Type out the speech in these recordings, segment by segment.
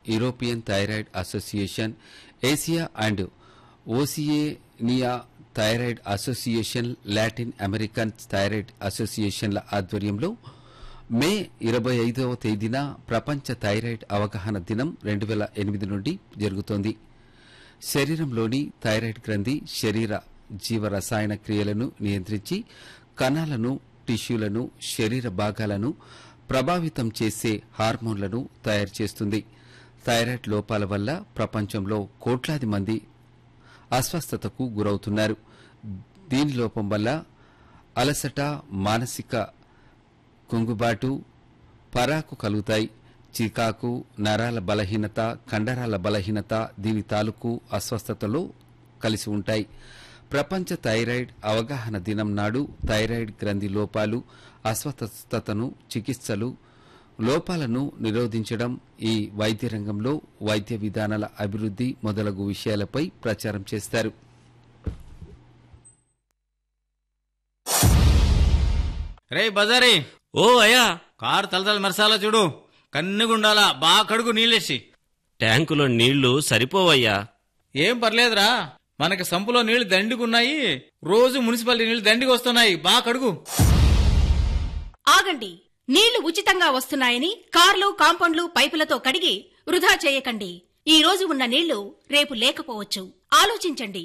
European thyroid association Asia and Oceania thyroid association Latin American thyroid అసోసియేషన్ల ఆధ్వర్యంలో May ఇరవై ఐదవ తేదీన ప్రపంచ థైరాయిడ్ అవగాహన దినం రెండు వేల ఎనిమిది నుండి జరుగుతోంది శరీరంలోని థైరాయిడ్ గ్రంథి శరీర జీవ రసాయన క్రియలను నియంత్రించి కణాలను టిష్యూలను శరీర భాగాలను ప్రభావితం చేసే హార్మోన్లను తయారు చేస్తుంది థైరాయిడ్ లోపాల వల్ల ప్రపంచంలో కోట్లాది మంది అస్వస్థతకు గురవుతున్నారు దీని లోపం వల్ల అలసట మానసిక కుంగుబాటు పరాకు కలుగుతాయి చికాకు నరాల బలహీనత కండరాల బలహీనత దీని తాలూకు అస్వస్థతలో కలిసి ఉంటాయి ప్రపంచ థైరాయిడ్ అవగాహన దినం నాడు థైరాయిడ్ గ్రంథి లోపాలు అస్వస్థతను చికిత్సలు లోపాలను నిరోధించడం ఈ వైద్య రంగంలో వైద్య విధానాల అభివృద్ది మొదలగు విషయాలపై ప్రచారం చేస్తారు రే బజారీ ఓ అయ్యా కారు తలతల మెరసాలా చూడు కన్నుగుండాలా బాగా కడుగు నీళ్ళేసి ట్యాంకులో నీళ్లు సరిపోవయ్యా ఏం పర్లేదురా మనకి సంపులో నీళ్లు దండిగున్నాయి రోజు మున్సిపాలిటీ నీళ్లు దండికి వస్తున్నాయి బాగా కడుగు ఆగండి నీళ్లు ఉచితంగా వస్తున్నాయని కార్లు కాంపౌండ్లు పైపులతో కడిగి వృధా చేయకండి ఈ రోజు ఉన్న నీళ్లు రేపు లేకపోవచ్చు ఆలోచించండి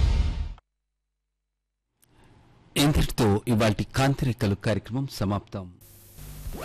ఇంతటితో ఇవాల్టి కాంతిరేఖలు కార్యక్రమం సమాప్తం